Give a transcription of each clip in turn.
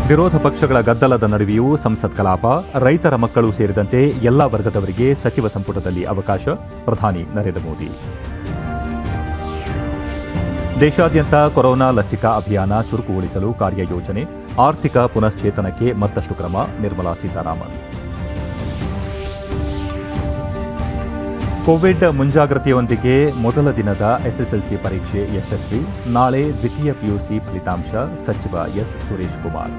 ವಿರೋಧ ಪಕ್ಷಗಳ ಗದ್ದಲದ ನಡುವೆಯೂ ಸಂಸತ್ ಕಲಾಪ ರೈತರ ಮಕ್ಕಳು ಸೇರಿದಂತೆ ಎಲ್ಲಾ ವರ್ಗದವರಿಗೆ ಸಚಿವ ಸಂಪುಟದಲ್ಲಿ ಅವಕಾಶ ಪ್ರಧಾನಿ ನರೇಂದ್ರ ಮೋದಿ ದೇಶಾದ್ಯಂತ ಕೊರೋನಾ ಲಸಿಕಾ ಅಭಿಯಾನ ಚುರುಕುಗೊಳಿಸಲು ಕಾರ್ಯಯೋಜನೆ ಆರ್ಥಿಕ ಪುನಶ್ಚೇತನಕ್ಕೆ ಮತ್ತಷ್ಟು ಕ್ರಮ ನಿರ್ಮಲಾ ಸೀತಾರಾಮನ್ ಕೋವಿಡ್ ಮುಂಜಾಗ್ರತೆಯೊಂದಿಗೆ ಮೊದಲ ದಿನದ ಎಸ್ಎಸ್ಎಲ್ಸಿ ಪರೀಕ್ಷೆ ಯಶಸ್ವಿ ನಾಳೆ ದ್ವಿತೀಯ ಪಿಯುಸಿ ಫಲಿತಾಂಶ ಸಚಿವ ಎಸ್ ಸುರೇಶ್ ಕುಮಾರ್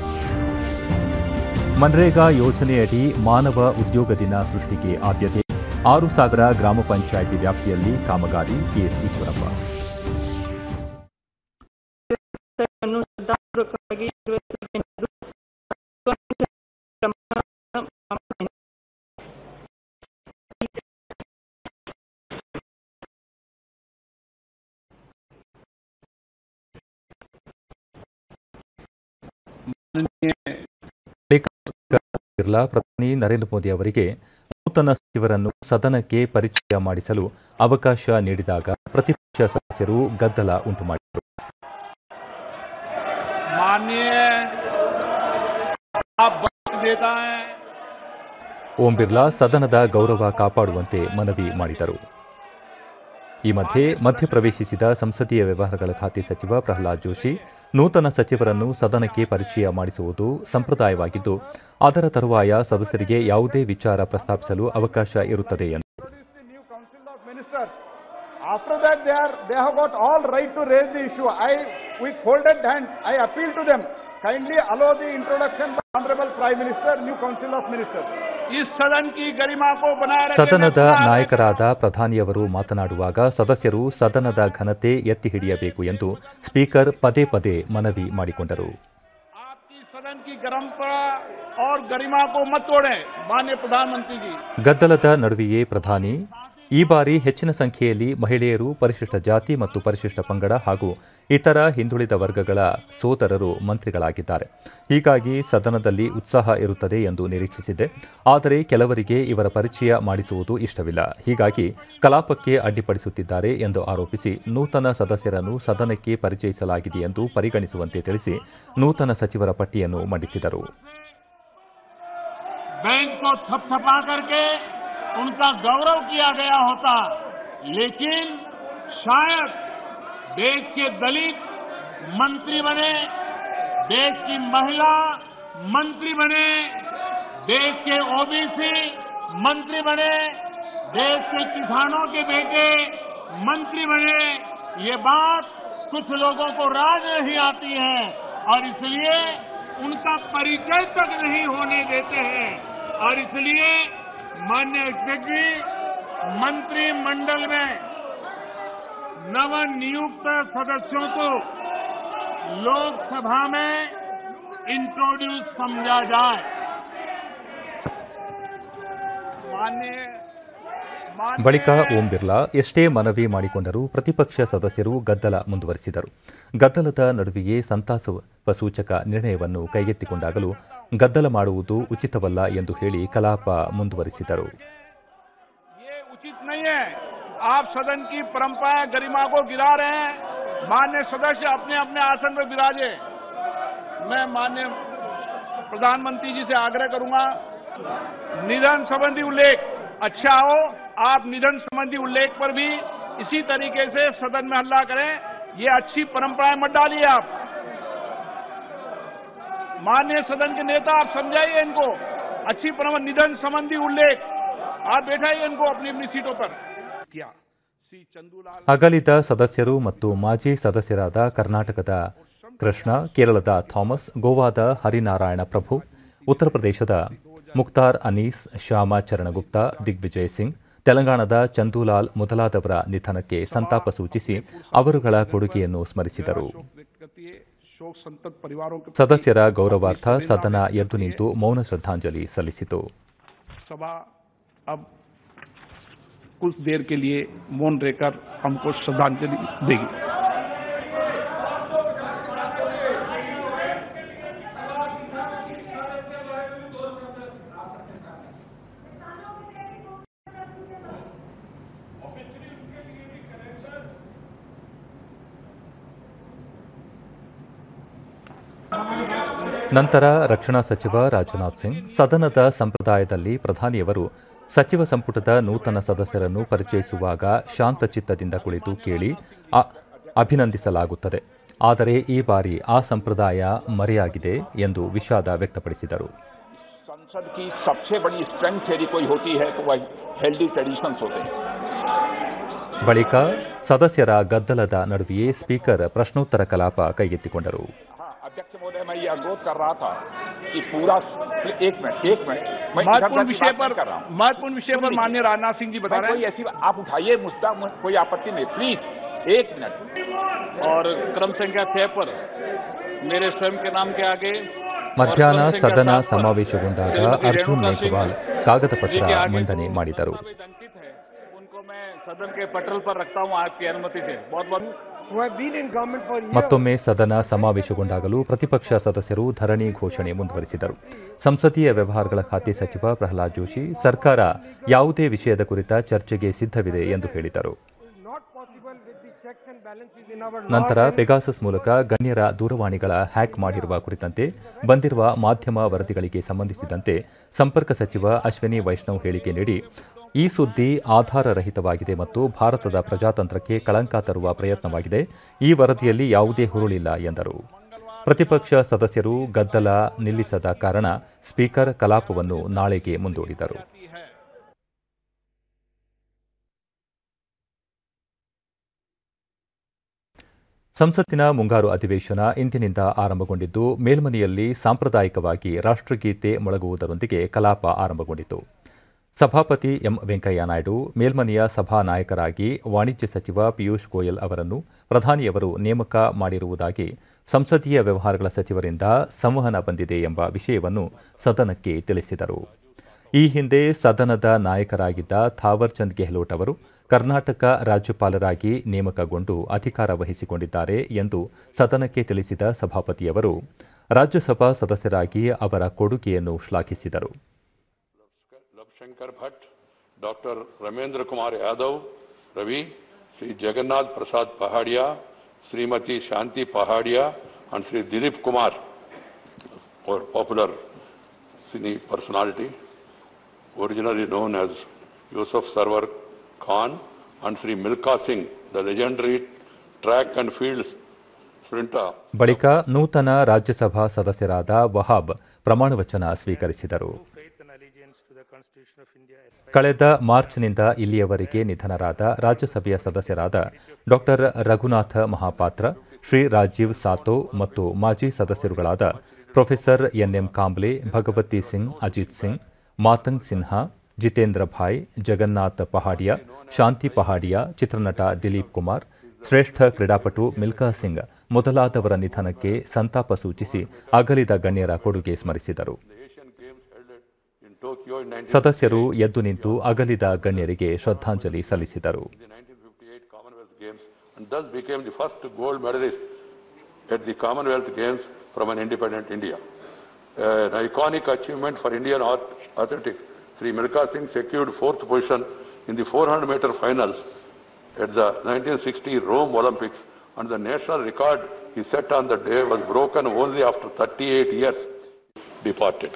ಮನ್ರೇಗಾ ಯೋಜನೆಯಡಿ ಮಾನವ ಉದ್ಯೋಗ ದಿನ ಸೃಷ್ಟಿಗೆ ಆದ್ಯತೆ ಆರು ಸಾವಿರ ಗ್ರಾಮ ಪಂಚಾಯಿತಿ ವ್ಯಾಪ್ತಿಯಲ್ಲಿ ಕಾಮಗಾರಿ ಕೆಎಸ್ ಈಶ್ವರಪ್ಪ ಅನ್ನು ಶ್ರದ್ಧಾಪೂರ್ವಕವಾಗಿ ನಿರ್ವಹಿಸಬೇಕೆಂದು ಬಿರ್ಲಾ ಪ್ರಧಾನಿ ನರೇಂದ್ರ ಮೋದಿ ಅವರಿಗೆ ನೂತನ ಸಚಿವರನ್ನು ಸದನಕ್ಕೆ ಪರಿಚಯ ಮಾಡಿಸಲು ಅವಕಾಶ ನೀಡಿದಾಗ ಪ್ರತಿಪಕ್ಷ ಸದಸ್ಯರು ಗದ್ದಲ ಉಂಟು ಮಾಡಿದರು माननीय आप वक्त देता है ಓಂ ಬಿರ್ಲಾ ಸದನದ ಗೌರವ ಕಾಪಾಡುವಂತೆ ಮನವಿ ಮಾಡಿದರು ಈ ಮಧ್ಯೆ ಮಧ್ಯಪ್ರವೇಶಿಸಿದ ಸಂಸದೀಯ ವ್ಯವಹಾರಗಳ ಖಾತೆ ಸಚಿವ ಪ್ರಹ್ಲಾದ್ ಜೋಶಿ ನೂತನ ಸಚಿವರನ್ನು ಸದನಕ್ಕೆ ಪರಿಚಯ ಮಾಡಿಸುವುದು ಸಂಪ್ರದಾಯವಾಗಿದ್ದು ಅದರ ತರುವಾಯ ಸದಸ್ಯರಿಗೆ ಯಾವುದೇ ವಿಚಾರ ಪ್ರಸ್ತಾಪಿಸಲು ಅವಕಾಶ ಇರುತ್ತದೆ ಎಂದು Introduce the new council of ministers. After that, they are they have got all right to raise the issue. I, with folded hands, I appeal to them. Kindly allow the introduction by Honorable Prime Minister, new council of ministers. इस सदन की गरिमा को बनाए रखने में ಸದನದ पूरा आग्रह ನಾಯಕರಾದ ಪ್ರಧಾನಿಯವರು ಮಾತನಾಡುವಾಗ ಸದಸ್ಯರು ಸದನದ ಘನತೆ ಎತ್ತಿ ಹಿಡಿಯಬೇಕು ಎಂದು ಸ್ಪೀಕರ್ ಪದೇ ಪದೇ ಮನವಿ ಮಾಡಿಕೊಂಡರು आपकी सदन की परंपरा और गरिमा को मत तोड़ें माननीय प्रधानमंत्री जी ಗದ್ದಲದ ನಡುವೆಯೇ ಪ್ರಧಾನಿ ಈ ಬಾರಿ ಹೆಚ್ಚಿನ ಸಂಖ್ಯೆಯಲ್ಲಿ ಮಹಿಳೆಯರು ಪರಿಶಿಷ್ಟ ಜಾತಿ ಮತ್ತು ಪರಿಶಿಷ್ಟ ಪಂಗಡ ಹಾಗೂ ಇತರ ಹಿಂದುಳಿದ ವರ್ಗಗಳ ಸೋದರರು ಮಂತ್ರಿಗಳಾಗಿದ್ದಾರೆ ಹೀಗಾಗಿ ಸದನದಲ್ಲಿ ಉತ್ಸಾಹ ಇರುತ್ತದೆ ಎಂದು ನಿರೀಕ್ಷಿಸಿದ್ದೆ ಆದರೆ ಕೆಲವರಿಗೆ ಇವರ ಪರಿಚಯ ಮಾಡಿಸುವುದು ಇಷ್ಟವಿಲ್ಲ ಹೀಗಾಗಿ ಕಲಾಪಕ್ಕೆ ಅಡ್ಡಿಪಡಿಸುತ್ತಿದ್ದಾರೆ ಎಂದು ಆರೋಪಿಸಿ ನೂತನ ಸದಸ್ಯರನ್ನು ಸದನಕ್ಕೆ ಪರಿಚಯಿಸಲಾಗಿದೆ ಎಂದು ಪರಿಗಣಿಸುವಂತೆ ತಿಳಿಸಿ ನೂತನ ಸಚಿವರ ಪಟ್ಟಿಯನ್ನು ಮಂಡಿಸಿದರು बैंक को थपथपा करके उनका गौरव किया गया होता लेकिन शायद देश के दलित मंत्री बने देश की महिला मंत्री बने देश के ओबीसी मंत्री बने देश के किसानों के बेटे मंत्री बने ये बात कुछ लोगों को राज नहीं आती है और इसलिए उनका परिचय तक नहीं होने देते हैं और इसलिए मान्य अध्यक्ष जी मंत्रिमंडल में नवनियुक्त सदस्यों को लोकसभा में इंट्रोड्यूस समझा जाए माननीय माननीय- ಬಳಿಕ ಓಂ ಬಿರ್ಲಾ ಎಷ್ಟೇ ಮನವಿ ಮಾಡಿಕೊಂಡರೂ ಪ್ರತಿಪಕ್ಷ ಸದಸ್ಯರು ಗದ್ದಲ ಮುಂದುವರಿಸಿದರು ಗದ್ದಲದ ನಡುವೆಯೇ ಸಂತಾಪ ಸೂಚಕ ನಿರ್ಣಯವನ್ನು ಕೈಗೆತ್ತಿಕೊಂಡಾಗಲೂ ಗದ್ದಲ ಮಾಡುವುದು ಉಚಿತವಲ್ಲ ಎಂದು ಹೇಳಿ ಕಲಾಪ ಮುಂದುವರಿಸಿದರು ये उचित नहीं है आप सदन की परंपरा गरिमा को गिरा रहे हैं मान्य सदस्य अपने अपने आसन पर विराजे मैं मान्य प्रधानमंत्री जी से आग्रह करूंगा निधन संबंधी उल्लेख अच्छा हो आप निधन संबंधी उल्लेख पर भी इसी तरीके से सदन में हल्ला करें ये अच्छी परंपराएं मत डालिए आप माननीय सदन के नेता आप समझाइए इनको अच्छी परंपरा निधन संबंधी उल्लेख आप बैठाइए इनको अपनी अपनी सीटों पर किया सी चंदूलाल ಅಗಲಿದ ಸದಸ್ಯರು ಮತ್ತು ಮಾಜಿ ಸದಸ್ಯರಾದ ಕರ್ನಾಟಕದ ಕೃಷ್ಣ ಕೇರಳದ ಥಾಮಸ್ ಗೋವಾದ ಹರಿನಾರಾಯಣ ಪ್ರಭು ಉತ್ತರ ಪ್ರದೇಶದ ಮುಕ್ತಾರ್ ಅನೀಸ್ ಶ್ಯಾಮ ಚರಣಗುಪ್ತ ದಿಗ್ವಿಜಯ್ ಸಿಂಗ್ ತೆಲಂಗಾಣದ ಚಂದೂಲಾಲ್ ಮೊದಲಾದವರ ನಿಧನಕ್ಕೆ ಸಂತಾಪ ಸೂಚಿಸಿ ಅವರುಗಳ ಕೊಡುಗೆಯನ್ನು ಸ್ಮರಿಸಿದರು व्यक्त करती है शोक संतप्त परिवारों के ಸದಸ್ಯರ ಗೌರವಾರ್ಥ ಸದನ ಎದ್ದು ನಿಂತು ಮೌನ ಶ್ರದ್ಧಾಂಜಲಿ ಸಲ್ಲಿಸಿತು सभा अब कुछ देर के लिए मौन रहकर हमको श्रद्धांजलि देगी ನಂತರ ರಕ್ಷಣಾ ಸಚಿವ ರಾಜನಾಥ್ ಸಿಂಗ್ ಸದನದ ಸಂಪ್ರದಾಯದಲ್ಲಿ ಪ್ರಧಾನಿಯವರು ಸಚಿವ ಸಂಪುಟದ ನೂತನ ಸದಸ್ಯರನ್ನು ಪರಿಚಯಿಸುವಾಗ ಶಾಂತಚಿತ್ತದಿಂದ ಕುಳಿತು ಕೇಳಿ ಅ- ಅಭಿನಂದಿಸಲಾಗುತ್ತದೆ ಆದರೆ ಈ ಬಾರಿ ಆ ಸಂಪ್ರದಾಯ ಮರೆಯಾಗಿದೆ ಎಂದು ವಿಷಾದ ವ್ಯಕ್ತಪಡಿಸಿದರು संसद की सबसे बड़ी स्ट्रेंथ यदि कोई होती है तो वह हेल्दी ट्रेडिशंस होते हैं ಬಳಿಕ ಸದಸ್ಯರ ಗದ್ದಲದ ನಡುವೆಯೇ ಸ್ಪೀಕರ್ ಪ್ರಶ್ನೋತ್ತರ ಕಲಾಪ ಕೈಗೆತ್ತಿಕೊಂಡರು हाँ अध्यक्ष महोदय मैं ये अनुरोध कर रहा था कि पूरा एक मिनट एक मिनट मैं महत्वपूर्ण इधर-उधर की विषय बात पर नहीं कर रहा हूं महत्वपूर्ण विषय पर सुनिए। माननीय राजनाथ सिंह जी बता मैं रहे कोई ऐसी आप उठाइए मुद्दा मुझ- कोई आपत्ति नहीं प्लीज एक मिनट हैं और क्रम संख्या छह पर मेरे स्वयं के नाम के आगे ಮಧ್ಯಾಹ್ನ और क्रम संख्या ಸದನ सात पर ಸಮಾವೇಶಗೊಂಡಾಗ श्रीमती ಅರ್ಜುನ್ रेणुका सिंह ಮೇಘವಾಲ್ ಕಾಗದ ಪತ್ರ जी के आगे ಮಂಡನೆ ಮಾಡಿದರು दस्तावेज अंकित है उनको मैं सदन के पटल पर रखता हूं आपकी अनुमति से बहुत बहुत who have been in government for years. ಮತ್ತೊಮ್ಮೆ ಸದನ ಸಮಾವೇಶಗೊಂಡಾಗಲೂ ಪ್ರತಿಪಕ್ಷ ಸದಸ್ಯರು ಧರಣಿ ಘೋಷಣೆ ಮುಂದುವರಿಸಿದರು ಸಂಸದೀಯ ವ್ಯವಹಾರಗಳ ಖಾತೆ ಸಚಿವ ಪ್ರಹ್ಲಾದ್ ಜೋಶಿ ಸರ್ಕಾರ ಯಾವುದೇ ವಿಷಯದ ಕುರಿತ ಚರ್ಚೆಗೆ ಸಿದ್ಧವಿದೆ ಎಂದು ಹೇಳಿದರು Not possible with the checks and balances in our ನಂತರ law and ಪೆಗಾಸಸ್ ಮೂಲಕ ಗಣ್ಯರ ದೂರವಾಣಿಗಳ ಹ್ಯಾಕ್ ಮಾಡಿರುವ ಕುರಿತಂತೆ ಬಂದಿರುವ ಮಾಧ್ಯಮ ವರದಿಗಳಿಗೆ ಸಂಬಂಧಿಸಿದಂತೆ ಸಂಪರ್ಕ ಸಚಿವ ಅಶ್ವಿನಿ ವೈಷ್ಣವ್ ಹೇಳಿಕೆ ನೀಡಿ ಈ ಸುದ್ದಿ ಆಧಾರರಹಿತವಾಗಿದೆ ಮತ್ತು ಭಾರತದ ಪ್ರಜಾತಂತ್ರಕ್ಕೆ ಕಳಂಕ ತರುವ ಪ್ರಯತ್ನವಾಗಿದೆ ಈ ವರದಿಯಲ್ಲಿ ಯಾವುದೇ ಹುರುಳಿಲ್ಲ ಎಂದರು ಪ್ರತಿಪಕ್ಷ ಸದಸ್ಯರು ಗದ್ದಲ ನಿಲ್ಲಿಸದ ಕಾರಣ ಸ್ಪೀಕರ್ ಕಲಾಪವನ್ನು ನಾಳೆಗೆ ಮುಂದೂಡಿದರು ಸಂಸತ್ತಿನ ಮುಂಗಾರು ಅಧಿವೇಶನ ಇಂದಿನಿಂದ ಆರಂಭಗೊಂಡಿದ್ದು ಮೇಲ್ಮನೆಯಲ್ಲಿ ಸಾಂಪ್ರದಾಯಿಕವಾಗಿ ರಾಷ್ಟ್ರಗೀತೆ ಮೊಳಗುವುದರೊಂದಿಗೆ ಕಲಾಪ ಆರಂಭಗೊಂಡಿತು ಸಭಾಪತಿ ಎಂ ವೆಂಕಯ್ಯ ನಾಯ್ಡು ಮೇಲ್ಮನೆಯ ಸಭಾನಾಯಕರಾಗಿ ವಾಣಿಜ್ಯ ಸಚಿವ ಪಿಯೂಷ್ ಗೋಯಲ್ ಅವರನ್ನು ಪ್ರಧಾನಿಯವರು ನೇಮಕ ಮಾಡಿರುವುದಾಗಿ ಸಂಸದೀಯ ವ್ಯವಹಾರಗಳ ಸಚಿವರಿಂದ ಸಂವಹನ ಬಂದಿದೆ ಎಂಬ ವಿಷಯವನ್ನು ಸದನಕ್ಕೆ ತಿಳಿಸಿದರು ಈ ಹಿಂದೆ ಸದನದ ನಾಯಕರಾಗಿದ್ದ ಥಾವರ್ಚಂದ್ ಗೆಹ್ಲೋಟ್ ಅವರು ಕರ್ನಾಟಕ ರಾಜ್ಯಪಾಲರಾಗಿ ನೇಮಕಗೊಂಡು ಅಧಿಕಾರ ವಹಿಸಿಕೊಂಡಿದ್ದಾರೆ ಎಂದು ಸದನಕ್ಕೆ ತಿಳಿಸಿದ ಸಭಾಪತಿಯವರು ರಾಜ್ಯಸಭಾ ಸದಸ್ಯರಾಗಿ ಅವರ ಕೊಡುಗೆಯನ್ನು ಶ್ಲಾಘಿಸಿದರು लवशंकर भट्ट डॉक्टर रमेंद्र कुमार यादव रवि श्री जगन्नाथ प्रसाद पहाड़िया श्रीमती शांति पहाड़िया and श्री दिलीप कुमार और popular cine personality originally known as Yusuf Sarwar Khan and Sri Milka Singh the legendary track and field sprinter ಬಳಿಕ ನೂತನ ರಾಜ್ಯಸಭಾ ಸದಸ್ಯರಾದ ವಹಾಬ್ ಪ್ರಮಾಣವಚನ ಸ್ವೀಕರಿಸಿದರು ಕಳೆದ ಮಾರ್ಚ್ನಿಂದ ಇಲ್ಲಿಯವರೆಗೆ ನಿಧನರಾದ ರಾಜ್ಯಸಭೆಯ ಸದಸ್ಯರಾದ ಡಾಕ್ಟರ್ ರಘುನಾಥ ಮಹಾಪಾತ್ರ ಶ್ರೀ ರಾಜೀವ್ ಸಾತೋ ಮತ್ತು ಮಾಜಿ ಸದಸ್ಯರುಗಳಾದ ಪ್ರೊಫೆಸರ್ ಎನ್ಎಂ ಕಾಂಬ್ಲೆ ಭಗವತಿ ಸಿಂಗ್ ಅಜಿತ್ ಸಿಂಗ್ ಮಾತಂಗ್ ಸಿನ್ಹಾ ಜಿತೇಂದ್ರ ಭಾಯ್ ಜಗನ್ನಾಥ್ ಪಹಾಡಿಯಾ ಶಾಂತಿ ಪಹಾಡಿಯಾ ಚಿತ್ರನಟ ದಿಲೀಪ್ ಕುಮಾರ್ ಶ್ರೇಷ್ಠ ಕ್ರೀಡಾಪಟು ಮಿಲ್ಕಾ ಸಿಂಗ್ ಮೊದಲಾದವರ ನಿಧನಕ್ಕೆ ಸಂತಾಪ ಸೂಚಿಸಿ ಅಗಲಿದ ಗಣ್ಯರ ಕೊಡುಗೆ ಸ್ಮರಿಸಿದರು in Tokyo in 19 ಸದಸ್ಯರು ಎದ್ದು ನಿಂತು ಅಗಲಿದ ಗಣ್ಯರಿಗೆ ಶ್ರದ್ಧಾಂಜಲಿ ಸಲ್ಲಿಸಿದರು the 1958 Commonwealth Games and thus became the first gold medalist at the Commonwealth Games from an independent India. Uh, an iconic achievement for Indian ath- athletics, Sri Milka Singh secured fourth position in the 400 meter finals at the 1960 Rome Olympics and the national record he set on the day was broken only after 38 years departed.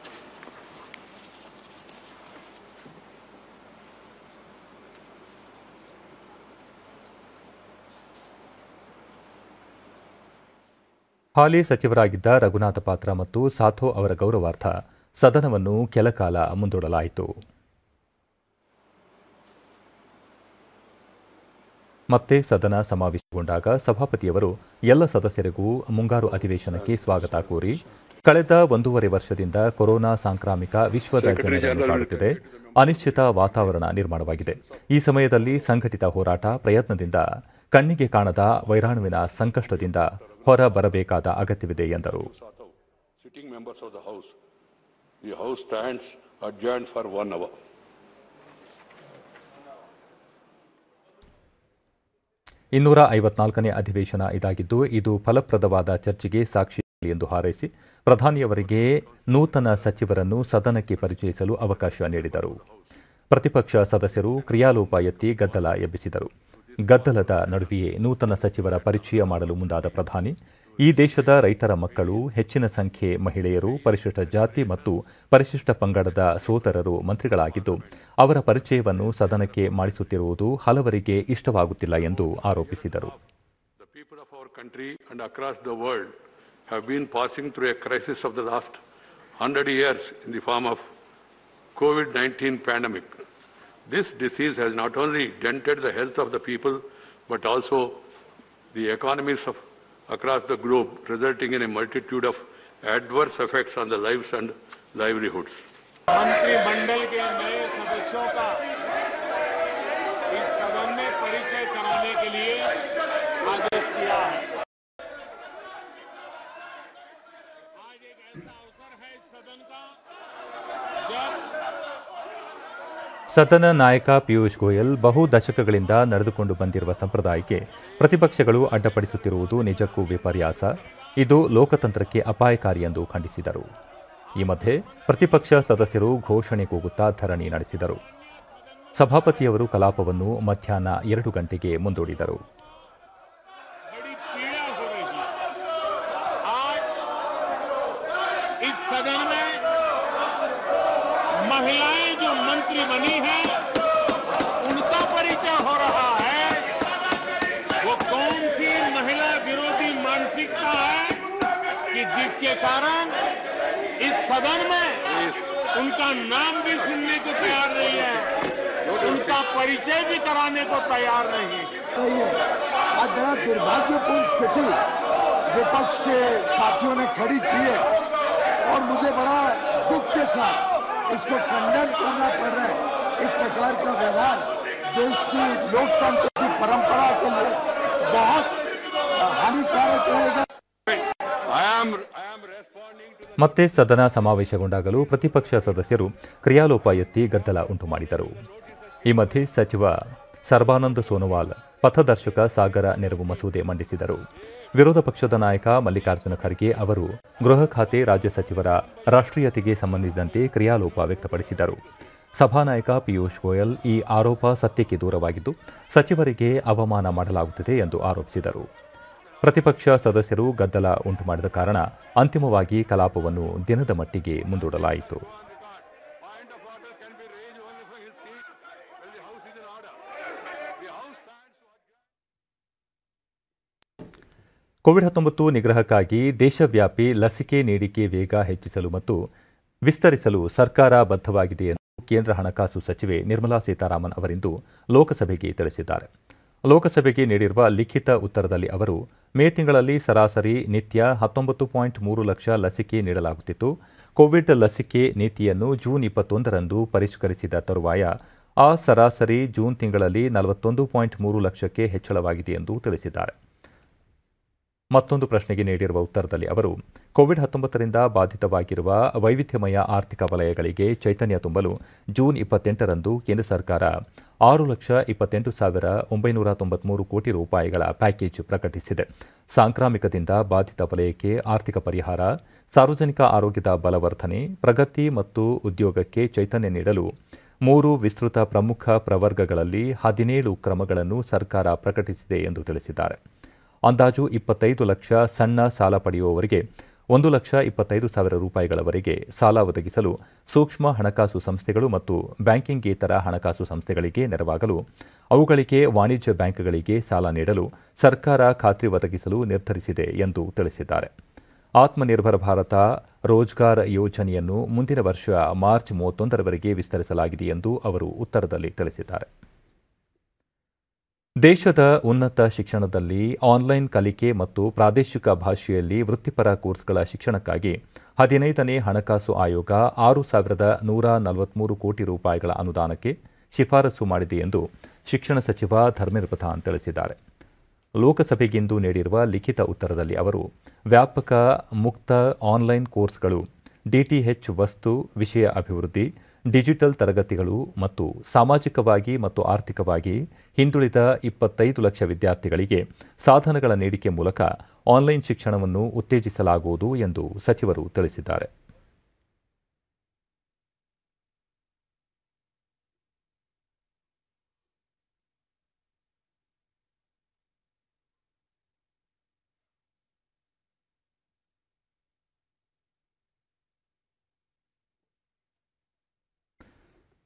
ಹಾಲಿ ಸಚಿವರಾಗಿದ್ದ ರಘುನಾಥ ಪಾತ್ರ ಮತ್ತು ಸಾಥೋ ಅವರ ಗೌರವಾರ್ಥ ಸದನವನ್ನು ಕೆಲಕಾಲ ಮುಂದೂಡಲಾಯಿತು ಮತ್ತೆ ಸದನ ಸಮಾವೇಶಗೊಂಡಾಗ ಸಭಾಪತಿಯವರು ಎಲ್ಲ ಸದಸ್ಯರಿಗೂ ಮುಂಗಾರು ಅಧಿವೇಶನಕ್ಕೆ ಸ್ವಾಗತ ಕೋರಿ ಕಳೆದ ಒಂದೂವರೆ ವರ್ಷದಿಂದ ಕೊರೋನಾ ಸಾಂಕ್ರಾಮಿಕ ವಿಶ್ವದ ಜನರನ್ನು ಕಾಡುತ್ತಿದೆ ಅನಿಶ್ಚಿತ ವಾತಾವರಣ ನಿರ್ಮಾಣವಾಗಿದೆ ಈ ಸಮಯದಲ್ಲಿ ಸಂಘಟಿತ ಹೋರಾಟ ಪ್ರಯತ್ನದಿಂದ ಕಣ್ಣಿಗೆ ಕಾಣದ ವೈರಾಣುವಿನ ಸಂಕಷ್ಟದಿಂದ ಹೊರ ಬರಬೇಕಾದ ಅಗತ್ಯವಿದೆ ಎಂದರು Sitting members of the House, the House stands adjourned for one hour. ಇನ್ನೂರ ಐವತ್ನಾಲ್ಕನೇ ಅಧಿವೇಶನ ಇದಾಗಿದ್ದು ಇದು ಫಲಪ್ರದವಾದ ಚರ್ಚೆಗೆ ಸಾಕ್ಷಿಯಾಗಲಿ ಎಂದು ಹಾರೈಸಿ ಪ್ರಧಾನಿಯವರಿಗೆ ನೂತನ ಸಚಿವರನ್ನು ಸದನಕ್ಕೆ ಪರಿಚಯಿಸಲು ಅವಕಾಶ ನೀಡಿದರು ಪ್ರತಿಪಕ್ಷ ಸದಸ್ಯರು ಕ್ರಿಯಾಲೋಪ ಎತ್ತಿ ಗದ್ದಲ ಎಬ್ಬಿಸಿದರು ಗದ್ದಲದ ನಡುವೆಯೇ ನೂತನ ಸಚಿವರ ಪರಿಚಯ ಮಾಡಲು ಮುಂದಾದ ಪ್ರಧಾನಿ ಈ ದೇಶದ ರೈತರ ಮಕ್ಕಳು ಹೆಚ್ಚಿನ ಸಂಖ್ಯೆ ಮಹಿಳೆಯರು ಪರಿಶಿಷ್ಟ ಜಾತಿ ಮತ್ತು ಪರಿಶಿಷ್ಟ ಪಂಗಡದ ಸೋದರರು ಮಂತ್ರಿಗಳಾಗಿದ್ದು ಅವರ ಪರಿಚಯವನ್ನು ಸದನಕ್ಕೆ ಮಾಡಿಸುತ್ತಿರುವುದು ಹಲವರಿಗೆ ಇಷ್ಟವಾಗುತ್ತಿಲ್ಲ ಎಂದು ಆರೋಪಿಸಿದರು The people of our country and across the world have been passing through a crisis of the last 100 years in the form of COVID-19 pandemic. This disease has not only dented the health of the people, but also the economies of across the globe, resulting in a multitude of adverse effects on the lives and livelihoods. मंत्रिमंडल के नए सदस्यों का इस सदन में परिचय कराने के लिए आदेश किया है आज एक ऐसा अवसर है इस सदन का जब ಸದನ ನಾಯಕ ಪಿಯೂಷ್ ಗೋಯಲ್ ಬಹು ದಶಕಗಳಿಂದ ನಡೆದುಕೊಂಡು ಬಂದಿರುವ ಸಂಪ್ರದಾಯಕ್ಕೆ ಪ್ರತಿಪಕ್ಷಗಳು ಅಡ್ಡಪಡಿಸುತ್ತಿರುವುದು ನಿಜಕ್ಕೂ ವಿಪರ್ಯಾಸ ಇದು ಲೋಕತಂತ್ರಕ್ಕೆ ಅಪಾಯಕಾರಿ ಎಂದು ಖಂಡಿಸಿದರು ಈ ಮಧ್ಯೆ ಪ್ರತಿಪಕ್ಷ ಸದಸ್ಯರು ಘೋಷಣೆ ಕೂಗುತ್ತಾ ಧರಣಿ ನಡೆಸಿದರು ಸಭಾಪತಿಯವರು ಕಲಾಪವನ್ನು ಮಧ್ಯಾಹ್ನ ಎರಡು ಗಂಟೆಗೆ ಮುಂದೂಡಿದರು बड़ी पीड़ा हो रही है आज इस सदन में महिलाएं जो मंत्री बनी हैं उनका परिचय हो रहा है वो कौन सी महिला विरोधी मानसिकता है कि जिसके कारण इस सदन में उनका नाम भी सुनने को तैयार नहीं है उनका परिचय भी कराने को तैयार नहीं है रही है आज बड़ा दुर्भाग्यपूर्ण स्थिति विपक्ष के साथियों ने खड़ी की है और मुझे बड़ा दुख के साथ इसको खंडन करना पड़ रहा है इस प्रकार का व्यवहार देश की लोकतंत्र की परंपरा के लिए बहुत हानिकारक रहेगा I am, I am responding to ಮತ್ತೆ ಸದನ ಸಮಾವೇಶಗೊಂಡಾಗಲೂ ಪ್ರತಿಪಕ್ಷ ಸದಸ್ಯರು ಕ್ರಿಯಾಲೋಪ ಎತ್ತಿ ಗದ್ದಲ ಉಂಟು ಮಾಡಿದರು ಈ ಮಧ್ಯೆ ಸಚಿವ ಸರ್ಬಾನಂದ್ ಸೋನೋವಾಲ್ ಪಥದರ್ಶಕ ಸಾಗರ ನೆರವು ಮಸೂದೆ ಮಂಡಿಸಿದರು ವಿರೋಧ ಪಕ್ಷದ ನಾಯಕ ಮಲ್ಲಿಕಾರ್ಜುನ ಖರ್ಗೆ ಅವರು ಗೃಹ ಖಾತೆ ರಾಜ್ಯ ಸಚಿವರ ರಾಷ್ಟ್ರೀಯತೆಗೆ ಸಂಬಂಧಿಸಿದಂತೆ ಕ್ರಿಯಾಲೋಪ ವ್ಯಕ್ತಪಡಿಸಿದರು ಸಭಾನಾಯಕ ಪಿಯೂಷ್ ಗೋಯಲ್ ಈ ಆರೋಪ ಸತ್ಯಕ್ಕೆ ದೂರವಾಗಿದ್ದು ಸಚಿವರಿಗೆ ಅವಮಾನ ಮಾಡಲಾಗುತ್ತಿದೆ ಎಂದು ಆರೋಪಿಸಿದರು ಪ್ರತಿಪಕ್ಷ ಸದಸ್ಯರು ಗದ್ದಲ ಉಂಟು ಮಾಡಿದ ಕಾರಣ ಅಂತಿಮವಾಗಿ ಕಲಾಪವನ್ನು ದಿನದ ಮಟ್ಟಿಗೆ ಮುಂದೂಡಲಾಯಿತು point of order can be raised only from his seat when the House is in order. The House stands to Covid ಹತ್ತೊಂಬತ್ತು ನಿಗ್ರಹಕ್ಕಾಗಿ ದೇಶವ್ಯಾಪಿ ಲಸಿಕೆ ನೀಡಿಕೆ ವೇಗ ಹೆಚ್ಚಿಸಲು ಮತ್ತು ವಿಸ್ತರಿಸಲು ಸರ್ಕಾರ ಬದ್ಧವಾಗಿದೆ ಎಂದು ಕೇಂದ್ರ ಹಣಕಾಸು ಸಚಿವೆ ನಿರ್ಮಲಾ ಸೀತಾರಾಮನ್ ಅವರಿಂದು ಲೋಕಸಭೆಗೆ ತಿಳಿಸಿದ್ದಾರೆ ಲೋಕಸಭೆಗೆ ನೀಡಿರುವ ಲಿಖಿತ ಉತ್ತರದಲ್ಲಿ ಅವರು ಮೇ ತಿಂಗಳಲ್ಲಿ ಸರಾಸರಿ ನಿತ್ಯ ಹತ್ತೊಂಬತ್ತು ಪಾಯಿಂಟ್ ಮೂರು ಲಕ್ಷ ಲಸಿಕೆ ನೀಡಲಾಗುತ್ತಿತ್ತು ಕೋವಿಡ್ ಲಸಿಕೆ ನೀತಿಯನ್ನು ಜೂನ್ ಇಪ್ಪತ್ತೊಂದರಂದು ಪರಿಷ್ಕರಿಸಿದ ತರುವಾಯ ಆ ಸರಾಸರಿ ಜೂನ್ ತಿಂಗಳಲ್ಲಿ ನಲವತ್ತೊಂದು ಪಾಯಿಂಟ್ ಮೂರು ಲಕ್ಷಕ್ಕೆ ಹೆಚ್ಚಳವಾಗಿದೆ ಎಂದು ತಿಳಿಸಿದ್ದಾರೆ ಮತ್ತೊಂದು ಪ್ರಶ್ನೆಗೆ ನೀಡಿರುವ ಉತ್ತರದಲ್ಲಿ ಅವರು ಕೋವಿಡ್ ಹತ್ತೊಂಬತ್ತರಿಂದ ಬಾಧಿತವಾಗಿರುವ ವೈವಿಧ್ಯಮಯ ಆರ್ಥಿಕ ವಲಯಗಳಿಗೆ ಚೈತನ್ಯ ತುಂಬಲು ಜೂನ್ ಇಪ್ಪತ್ತೆಂಟರಂದು ಕೇಂದ್ರ ಸರ್ಕಾರ ಆರು ಲಕ್ಷ ಇಪ್ಪತ್ತೆಂಟು ಸಾವಿರ ಒಂಬೈನೂರ ತೊಂಬತ್ಮೂರು ಕೋಟಿ ರೂಪಾಯಿಗಳ ಪ್ಯಾಕೇಜ್ ಪ್ರಕಟಿಸಿದೆ ಸಾಂಕ್ರಾಮಿಕದಿಂದ ಬಾಧಿತ ವಲಯಕ್ಕೆ ಆರ್ಥಿಕ ಪರಿಹಾರ ಸಾರ್ವಜನಿಕ ಆರೋಗ್ಯದ ಬಲವರ್ಧನೆ ಪ್ರಗತಿ ಮತ್ತು ಉದ್ಯೋಗಕ್ಕೆ ಚೈತನ್ಯ ನೀಡಲು ಮೂರು ವಿಸ್ತೃತ ಪ್ರಮುಖ ಪ್ರವರ್ಗಗಳಲ್ಲಿ ಹದಿನೇಳು ಕ್ರಮಗಳನ್ನು ಸರ್ಕಾರ ಪ್ರಕಟಿಸಿದೆ ಎಂದು ತಿಳಿಸಿದ್ದಾರೆ ಅಂದಾಜು ಇಪ್ಪತ್ತೈದು ಲಕ್ಷ ಸಣ್ಣ ಸಾಲ ಪಡೆಯುವವರಿಗೆ ಒಂದು ಲಕ್ಷ ಇಪ್ಪತ್ತೈದು ಸಾವಿರ ರೂಪಾಯಿಗಳವರೆಗೆ ಸಾಲ ಒದಗಿಸಲು ಸೂಕ್ಷ್ಮ ಹಣಕಾಸು ಸಂಸ್ಥೆಗಳು ಮತ್ತು ಬ್ಯಾಂಕಿಂಗೇತರ ಹಣಕಾಸು ಸಂಸ್ಥೆಗಳಿಗೆ ನೆರವಾಗಲು ಅವುಗಳಿಗೆ ವಾಣಿಜ್ಯ ಬ್ಯಾಂಕ್ಗಳಿಗೆ ಸಾಲ ನೀಡಲು ಸರ್ಕಾರ ಖಾತ್ರಿ ಒದಗಿಸಲು ನಿರ್ಧರಿಸಿದೆ ಎಂದು ತಿಳಿಸಿದ್ದಾರೆ ಆತ್ಮನಿರ್ಭರ ಭಾರತ ರೋಜ್ಗಾರ್ ಯೋಜನೆಯನ್ನು ಮುಂದಿನ ವರ್ಷ ಮಾರ್ಚ್ ಮೂವತ್ತೊಂದರವರೆಗೆ ವಿಸ್ತರಿಸಲಾಗಿದೆ ಎಂದು ಅವರು ಉತ್ತರದಲ್ಲಿ ತಿಳಿಸಿದ್ದಾರೆ ದೇಶದ ಉನ್ನತ ಶಿಕ್ಷಣದಲ್ಲಿ ಆನ್ಲೈನ್ ಕಲಿಕೆ ಮತ್ತು ಪ್ರಾದೇಶಿಕ ಭಾಷೆಯಲ್ಲಿ ವೃತ್ತಿಪರ ಕೋರ್ಸ್ಗಳ ಶಿಕ್ಷಣಕ್ಕಾಗಿ ಹದಿನೈದನೇ ಹಣಕಾಸು ಆಯೋಗ ಆರು ಸಾವಿರದ ನೂರ ನಲವತ್ಮೂರು ಕೋಟಿ ರೂಪಾಯಿಗಳ ಅನುದಾನಕ್ಕೆ ಶಿಫಾರಸು ಮಾಡಿದೆ ಎಂದು ಶಿಕ್ಷಣ ಸಚಿವ ಧರ್ಮೇಂದ್ರ ಪ್ರಧಾನ್ ತಿಳಿಸಿದ್ದಾರೆ ಲೋಕಸಭೆಗಿಂದು ನೀಡಿರುವ ಲಿಖಿತ ಉತ್ತರದಲ್ಲಿ ಅವರು ವ್ಯಾಪಕ ಮುಕ್ತ ಆನ್ಲೈನ್ ಕೋರ್ಸ್ಗಳು ಡಿಟಿಎಚ್ ವಸ್ತು ವಿಷಯ ಅಭಿವೃದ್ಧಿ ಡಿಜಿಟಲ್ ತರಗತಿಗಳು ಮತ್ತು ಸಾಮಾಜಿಕವಾಗಿ ಮತ್ತು ಆರ್ಥಿಕವಾಗಿ ಹಿಂದುಳಿದ ಇಪ್ಪತ್ತೈದು ಲಕ್ಷ ವಿದ್ಯಾರ್ಥಿಗಳಿಗೆ ಸಾಧನಗಳ ನೀಡಿಕೆ ಮೂಲಕ ಆನ್ಲೈನ್ ಶಿಕ್ಷಣವನ್ನು ಉತ್ತೇಜಿಸಲಾಗುವುದು ಎಂದು ಸಚಿವರು ತಿಳಿಸಿದ್ದಾರೆ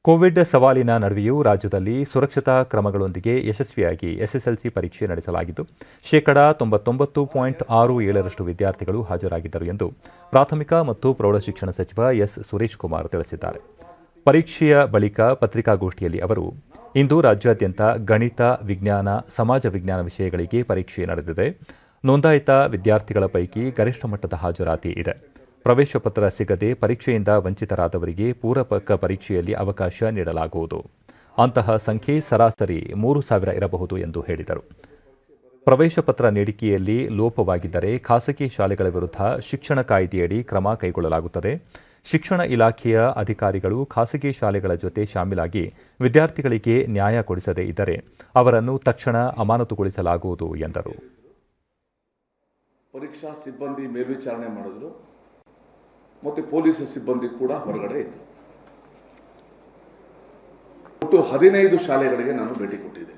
ಕೋವಿಡ್ ಸವಾಲಿನ ನಡುವೆಯೂ ರಾಜ್ಯದಲ್ಲಿ ಸುರಕ್ಷತಾ ಕ್ರಮಗಳೊಂದಿಗೆ ಯಶಸ್ವಿಯಾಗಿ ಎಸ್ಎಸ್ಎಲ್ಸಿ ಪರೀಕ್ಷೆ ನಡೆಸಲಾಗಿದ್ದು ಶೇಕಡಾ ತೊಂಬತ್ತೊಂಬತ್ತು ಪಾಯಿಂಟ್ ಆರು ಏಳರಷ್ಟು ವಿದ್ಯಾರ್ಥಿಗಳು ಹಾಜರಾಗಿದ್ದರು ಎಂದು ಪ್ರಾಥಮಿಕ ಮತ್ತು ಪ್ರೌಢಶಿಕ್ಷಣ ಸಚಿವ ಎಸ್ ಸುರೇಶ್ ಕುಮಾರ್ ತಿಳಿಸಿದ್ದಾರೆ ಪರೀಕ್ಷೆಯ ಬಳಿಕ ಪತ್ರಿಕಾಗೋಷ್ಠಿಯಲ್ಲಿ ಅವರು ಇಂದು ರಾಜ್ಯಾದ್ಯಂತ ಗಣಿತ ವಿಜ್ಞಾನ ಸಮಾಜ ವಿಜ್ಞಾನ ವಿಷಯಗಳಿಗೆ ಪರೀಕ್ಷೆ ನಡೆದಿದೆ ನೋಂದಾಯಿತ ವಿದ್ಯಾರ್ಥಿಗಳ ಪೈಕಿ ಗರಿಷ್ಠ ಮಟ್ಟದ ಹಾಜರಾತಿ ಇದೆ ಪ್ರವೇಶ ಪತ್ರ ಸಿಗದೆ ಪರೀಕ್ಷೆಯಿಂದ ವಂಚಿತರಾದವರಿಗೆ ಪೂರಕ ಪರೀಕ್ಷೆಯಲ್ಲಿ ಅವಕಾಶ ನೀಡಲಾಗುವುದು ಅಂತಹ ಸಂಖ್ಯೆ ಸರಾಸರಿ ಮೂರು ಸಾವಿರ ಇರಬಹುದು ಎಂದು ಹೇಳಿದರು ಪ್ರವೇಶ ಪತ್ರ ನೀಡಿಕೆಯಲ್ಲಿ ಲೋಪವಾಗಿದ್ದರೆ ಖಾಸಗಿ ಶಾಲೆಗಳ ವಿರುದ್ಧ ಶಿಕ್ಷಣ ಕಾಯ್ದೆಯಡಿ ಕ್ರಮ ಕೈಗೊಳ್ಳಲಾಗುತ್ತದೆ ಶಿಕ್ಷಣ ಇಲಾಖೆಯ ಅಧಿಕಾರಿಗಳು ಖಾಸಗಿ ಶಾಲೆಗಳ ಜೊತೆ ಶಾಮೀಲಾಗಿ ವಿದ್ಯಾರ್ಥಿಗಳಿಗೆ ನ್ಯಾಯ ಕೊಡಿಸದೇ ಇದ್ದರೆ ಅವರನ್ನು ತಕ್ಷಣ ಅಮಾನತುಗೊಳಿಸಲಾಗುವುದು ಎಂದರು ಪರೀಕ್ಷಾ ಸಿಬ್ಬಂದಿ ಮೇಲ್ವಿಚಾರಣೆ ಮಾಡಿದ್ರು ಮತ್ತು ಪೊಲೀಸ್ ಸಿಬ್ಬಂದಿ ಕೂಡ ಹೊರಗಡೆ ಇದ್ರು ಒಟ್ಟು ಹದಿನೈದು ಶಾಲೆಗಳಿಗೆ ನಾನು ಭೇಟಿ ಕೊಟ್ಟಿದ್ದೆ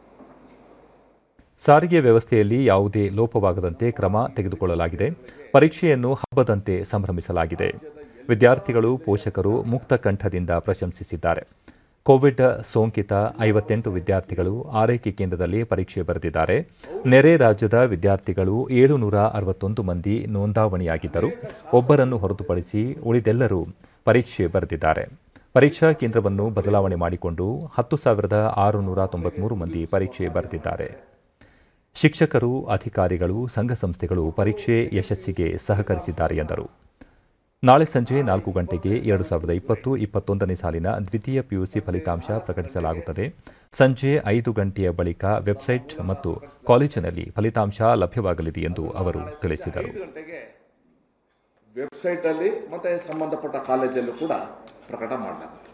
ಸಾರಿಗೆ ವ್ಯವಸ್ಥೆಯಲ್ಲಿ ಯಾವುದೇ ಲೋಪವಾಗದಂತೆ ಕ್ರಮ ತೆಗೆದುಕೊಳ್ಳಲಾಗಿದೆ ಪರೀಕ್ಷೆಯನ್ನು ಹಬ್ಬದಂತೆ ಸಂಭ್ರಮಿಸಲಾಗಿದೆ ವಿದ್ಯಾರ್ಥಿಗಳು ಪೋಷಕರು ಮುಕ್ತ ಕಂಠದಿಂದ ಪ್ರಶಂಸಿಸಿದ್ದಾರೆ ಕೋವಿಡ್ ಸೋಂಕಿತ ಐವತ್ತೆಂಟು ವಿದ್ಯಾರ್ಥಿಗಳು ಆರೈಕೆ ಕೇಂದ್ರದಲ್ಲಿ ಪರೀಕ್ಷೆ ಬರೆದಿದ್ದಾರೆ ನೆರೆ ರಾಜ್ಯದ ವಿದ್ಯಾರ್ಥಿಗಳು ಏಳುನೂರ ಅರವತ್ತೊಂದು ಮಂದಿ ನೋಂದಾವಣಿಯಾಗಿದ್ದರು ಒಬ್ಬರನ್ನು ಹೊರತುಪಡಿಸಿ ಉಳಿದೆಲ್ಲರೂ ಪರೀಕ್ಷೆ ಬರೆದಿದ್ದಾರೆ ಪರೀಕ್ಷಾ ಕೇಂದ್ರವನ್ನು ಬದಲಾವಣೆ ಮಾಡಿಕೊಂಡು ಹತ್ತು ಸಾವಿರದ ಆರುನೂರ ತೊಂಬತ್ಮೂರು ಮಂದಿ ಪರೀಕ್ಷೆ ಬರೆದಿದ್ದಾರೆ ಶಿಕ್ಷಕರು ಅಧಿಕಾರಿಗಳು ಸಂಘ ಸಂಸ್ಥೆಗಳು ಪರೀಕ್ಷೆ ಯಶಸ್ಸಿಗೆ ಸಹಕರಿಸಿದ್ದಾರೆ ಎಂದರು ನಾಳೆ ಸಂಜೆ ನಾಲ್ಕು ಗಂಟೆಗೆ ಎರಡು ಸಾವಿರದ ಇಪ್ಪತ್ತು ಇಪ್ಪತ್ತೊಂದನೇ ಸಾಲಿನ ದ್ವಿತೀಯ ಪಿಯುಸಿ ಫಲಿತಾಂಶ ಪ್ರಕಟಿಸಲಾಗುತ್ತದೆ ಸಂಜೆ ಐದು ಗಂಟೆಯ ಬಳಿಕ ವೆಬ್ಸೈಟ್ ಮತ್ತು ಕಾಲೇಜಿನಲ್ಲಿ ಫಲಿತಾಂಶ ಲಭ್ಯವಾಗಲಿದೆ ಎಂದು ಅವರು ತಿಳಿಸಿದರು ಐದು ಗಂಟೆಗೆ ವೆಬ್ಸೈಟಲ್ಲಿ ಮತ್ತು ಸಂಬಂಧಪಟ್ಟ ಕಾಲೇಜಲ್ಲೂ ಕೂಡ ಪ್ರಕಟ ಮಾಡಲಾಗುತ್ತೆ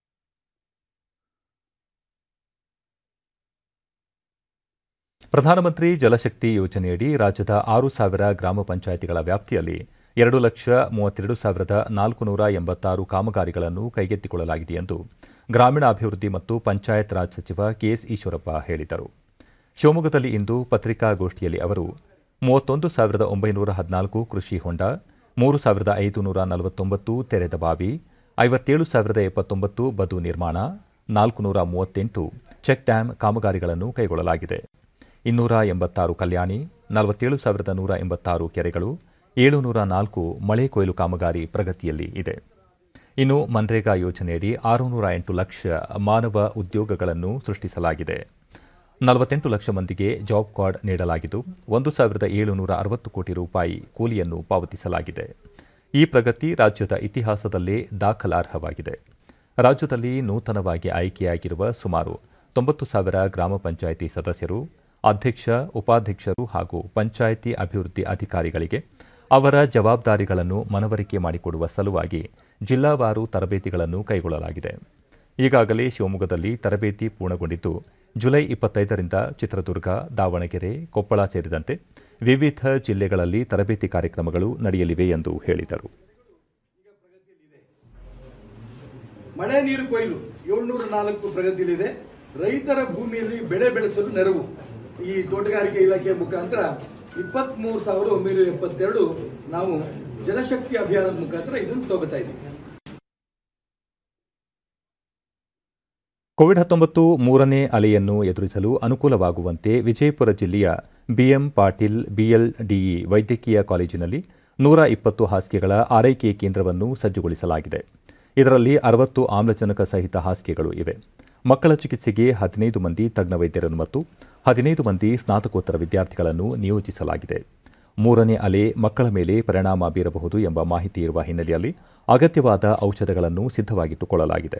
ಪ್ರಧಾನಮಂತ್ರಿ ಜಲಶಕ್ತಿ ಯೋಜನೆಯಡಿ ರಾಜ್ಯದ ಆರು ಸಾವಿರ ಗ್ರಾಮ ಪಂಚಾಯಿತಿಗಳ ವ್ಯಾಪ್ತಿಯಲ್ಲಿ ಎರಡು ಲಕ್ಷ ಮೂವತ್ತೆರಡು ಸಾವಿರದ ನಾಲ್ಕುನೂರ ಎಂಬತ್ತಾರು ಕಾಮಗಾರಿಗಳನ್ನು ಕೈಗೆತ್ತಿಕೊಳ್ಳಲಾಗಿದೆ ಎಂದು ಗ್ರಾಮೀಣಾಭಿವೃದ್ಧಿ ಮತ್ತು ಪಂಚಾಯತ್ ರಾಜ್ ಸಚಿವ ಕೆಎಸ್ ಈಶ್ವರಪ್ಪ ಹೇಳಿದರು ಶಿವಮೊಗ್ಗದಲ್ಲಿ ಇಂದು ಪತ್ರಿಕಾಗೋಷ್ಠಿಯಲ್ಲಿ ಅವರು ಮೂವತ್ತೊಂದು ಸಾವಿರದ ಒಂಬೈನೂರ ಹದಿನಾಲ್ಕು ಕೃಷಿ ಹೊಂಡ ಮೂರು ಸಾವಿರದ ಐದುನೂರ ನಲವತ್ತೊಂಬತ್ತು ತೆರೆದ ಬಾವಿ ಐವತ್ತೇಳು ಸಾವಿರದ ಎಪ್ಪತ್ತೊಂಬತ್ತು ಬದು ನಿರ್ಮಾಣ ನಾಲ್ಕುನೂರ ಮೂವತ್ತೆಂಟು ಚೆಕ್ ಡ್ಯಾಂ ಕಾಮಗಾರಿಗಳನ್ನು ಕೈಗೊಳ್ಳಲಾಗಿದೆ ಇನ್ನೂರ ಎಂಬತ್ತಾರು ಕಲ್ಯಾಣಿ ನಲವತ್ತೇಳು ಸಾವಿರದ ನೂರ ಎಂಬತ್ತಾರು ಕೆರೆಗಳು ಏಳುನೂರ ನಾಲ್ಕು ಮಳೆ ಕೊಯ್ಲು ಕಾಮಗಾರಿ ಪ್ರಗತಿಯಲ್ಲಿ ಇದೆ ಇನ್ನು ಮನ್ರೇಗಾ ಯೋಜನೆಯಡಿ ಆರುನೂರ ಎಂಟು ಲಕ್ಷ ಮಾನವ ಉದ್ಯೋಗಗಳನ್ನು ಸೃಷ್ಟಿಸಲಾಗಿದೆ ನಲವತ್ತೆಂಟು ಲಕ್ಷ ಮಂದಿಗೆ ಜಾಬ್ ಕಾರ್ಡ್ ನೀಡಲಾಗಿದ್ದು ಒಂದು ಸಾವಿರದ ಏಳುನೂರ ಅರವತ್ತು ಕೋಟಿ ರೂಪಾಯಿ ಕೂಲಿಯನ್ನು ಪಾವತಿಸಲಾಗಿದೆ ಈ ಪ್ರಗತಿ ರಾಜ್ಯದ ಇತಿಹಾಸದಲ್ಲೇ ದಾಖಲಾರ್ಹವಾಗಿದೆ ರಾಜ್ಯದಲ್ಲಿ ನೂತನವಾಗಿ ಆಯ್ಕೆಯಾಗಿರುವ ಸುಮಾರು ತೊಂಬತ್ತು ಸಾವಿರ ಗ್ರಾಮ ಪಂಚಾಯಿತಿ ಸದಸ್ಯರು ಅಧ್ಯಕ್ಷ ಉಪಾಧ್ಯಕ್ಷರು ಹಾಗೂ ಪಂಚಾಯಿತಿ ಅಭಿವೃದ್ಧಿ ಅಧಿಕಾರಿಗಳಿಗೆ ಅವರ ಜವಾಬ್ದಾರಿಗಳನ್ನು ಮನವರಿಕೆ ಮಾಡಿಕೊಡುವ ಸಲುವಾಗಿ ಜಿಲ್ಲಾವಾರು ತರಬೇತಿಗಳನ್ನು ಕೈಗೊಳ್ಳಲಾಗಿದೆ ಈಗಾಗಲೇ ಶಿವಮೊಗ್ಗದಲ್ಲಿ ತರಬೇತಿ ಪೂರ್ಣಗೊಂಡಿದ್ದು ಜುಲೈ ಇಪ್ಪತ್ತೈದರಿಂದ ಚಿತ್ರದುರ್ಗ ದಾವಣಗೆರೆ ಕೊಪ್ಪಳ ಸೇರಿದಂತೆ ವಿವಿಧ ಜಿಲ್ಲೆಗಳಲ್ಲಿ ತರಬೇತಿ ಕಾರ್ಯಕ್ರಮಗಳು ನಡೆಯಲಿವೆ ಎಂದು ಹೇಳಿದರು ಮಳೆ ನೀರು ಕೊಯ್ಲು ಏಳ್ನೂರ ನಾಲ್ಕು ಪ್ರಗತಿಯಲ್ಲಿದೆ ರೈತರ ಭೂಮಿಯಲ್ಲಿ ಬೆಳೆ ಬೆಳೆಸಲು ನೆರವು ಈ ತೋಟಗಾರಿಕೆ ಇಲಾಖೆಯ ಮುಖಾಂತರ ಇಪ್ಪತ್ಮೂರು ಸಾವಿರದ ಒಂಬೈನೂರ ಎಪ್ಪತ್ತೆರಡು ನಾವು ಜಲಶಕ್ತಿ ಅಭಿಯಾನದ ಮುಖಾಂತರ ಇದನ್ನು ತಗೋತಾ ಇದ್ದೀವಿ ಕೋವಿಡ್ ಹತ್ತೊಂಬತ್ತು ಮೂರನೇ ಅಲೆಯನ್ನು ಎದುರಿಸಲು ಅನುಕೂಲವಾಗುವಂತೆ ವಿಜಯಪುರ ಜಿಲ್ಲೆಯ ಬಿಎಂ ಪಾಟೀಲ್ ಬಿಎಲ್ಡಿಇ ವೈದ್ಯಕೀಯ ಕಾಲೇಜಿನಲ್ಲಿ ನೂರ ಇಪ್ಪತ್ತು ಹಾಸಿಗೆಗಳ ಆರೈಕೆ ಕೇಂದ್ರವನ್ನು ಸಜ್ಜುಗೊಳಿಸಲಾಗಿದೆ ಇದರಲ್ಲಿ ಅರವತ್ತು ಆಮ್ಲಜನಕ ಸಹಿತ ಹಾಸಿಗೆಗಳು ಇವೆ ಮಕ್ಕಳ ಚಿಕಿತ್ಸೆಗೆ ಹದಿನೈದು ಮಂದಿ ತಜ್ಞ ವೈದ್ಯರನ್ನು ಮತ್ತು ಹದಿನೈದು ಮಂದಿ ಸ್ನಾತಕೋತ್ತರ ವಿದ್ಯಾರ್ಥಿಗಳನ್ನು ನಿಯೋಜಿಸಲಾಗಿದೆ ಮೂರನೇ ಅಲೆ ಮಕ್ಕಳ ಮೇಲೆ ಪರಿಣಾಮ ಬೀರಬಹುದು ಎಂಬ ಮಾಹಿತಿ ಇರುವ ಹಿನ್ನೆಲೆಯಲ್ಲಿ ಅಗತ್ಯವಾದ ಔಷಧಗಳನ್ನು ಸಿದ್ಧವಾಗಿಟ್ಟುಕೊಳ್ಳಲಾಗಿದೆ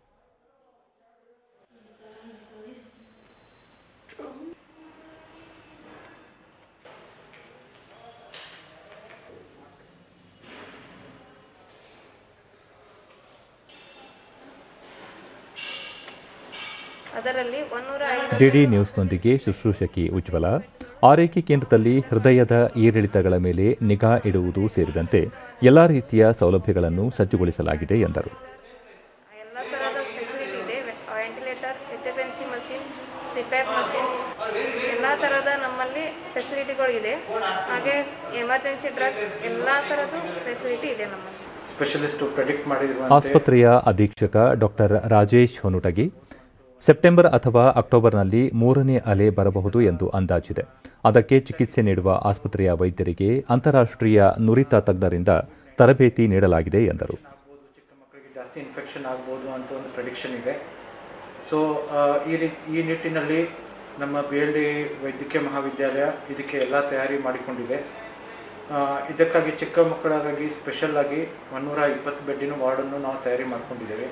ಅದರಲ್ಲಿ ಒಂದೂರ ಐದು ಡಿಡಿ ನ್ಯೂಸ್ನೊಂದಿಗೆ ಶುಶ್ರೂಷಕಿ ಉಜ್ವಲ ಆರೈಕೆ ಕೇಂದ್ರದಲ್ಲಿ ಹೃದಯದ ಏರಿಳಿತಗಳ ಮೇಲೆ ನಿಗಾ ಇಡುವುದು ಸೇರಿದಂತೆ ಎಲ್ಲ ರೀತಿಯ ಸೌಲಭ್ಯಗಳನ್ನು ಸಜ್ಜುಗೊಳಿಸಲಾಗಿದೆ ಎಂದರು ಎಲ್ಲ ಥರದ ಫೆಸಿಲಿಟಿ ಇದೆ ventilator H F N C machine CPAP machine ಎಲ್ಲ ಥರದ ನಮ್ಮಲ್ಲಿ ಫೆಸಿಲಿಟಿಗಳು ಇದೆ ಹಾಗೆ ಎಮರ್ಜೆನ್ಸಿ ಡ್ರಗ್ಸ್ ಎಲ್ಲ ಥರದ್ದು ಫೆಸಿಲಿಟಿ ಇದೆ ನಮ್ಮಲ್ಲಿ ಸ್ಪೆಷಲಿಸ್ಟು ಪ್ರೆಡಿಕ್ಟ್ ಮಾಡಿರುವಂತೆ ಆಸ್ಪತ್ರೆಯ ಅಧೀಕ್ಷಕ ಡಾಕ್ಟರ್ ರಾಜೇಶ್ ಹೊನುಟಗಿ ಸೆಪ್ಟೆಂಬರ್ ಅಥವಾ ಅಕ್ಟೋಬರ್ನಲ್ಲಿ ಮೂರನೇ ಅಲೆ ಬರಬಹುದು ಎಂದು ಅಂದಾಜಿದೆ ಅದಕ್ಕೆ ಚಿಕಿತ್ಸೆ ನೀಡುವ ಆಸ್ಪತ್ರೆಯ ವೈದ್ಯರಿಗೆ ಅಂತಾರಾಷ್ಟ್ರೀಯ ನುರಿತ ತಜ್ಞರಿಂದ ತರಬೇತಿ ನೀಡಲಾಗಿದೆ ಎಂದರು ಮಕ್ಕಳಿಗೆ ಜಾಸ್ತಿ ಇನ್ಫೆಕ್ಷನ್ ಆಗ್ಬೋದು ಅಂತ ಒಂದು ಪ್ರೆಡಿಕ್ಷನ್ ಇದೆ ಸೊ ಈ ರೀತಿ ಈ ನಿಟ್ಟಿನಲ್ಲಿ ನಮ್ಮ ಬಿ ಎಲ್ ಡಿ ವೈದ್ಯಕೀಯ ಮಹಾವಿದ್ಯಾಲಯ ಇದಕ್ಕೆ ಎಲ್ಲ ತಯಾರಿ ಮಾಡಿಕೊಂಡಿದೆ ಆ, ಇದಕ್ಕಾಗಿ ಚಿಕ್ಕ ಮಕ್ಕಳಿಗಾಗಿ ಸ್ಪೆಷಲ್ ಆಗಿ ಒನ್ನೂರ ಇಪ್ಪತ್ತು ಬೆಡ್ಡಿನ ವಾರ್ಡನ್ನು ನಾವು ತಯಾರಿ ಮಾಡ್ಕೊಂಡಿದ್ದೇವೆ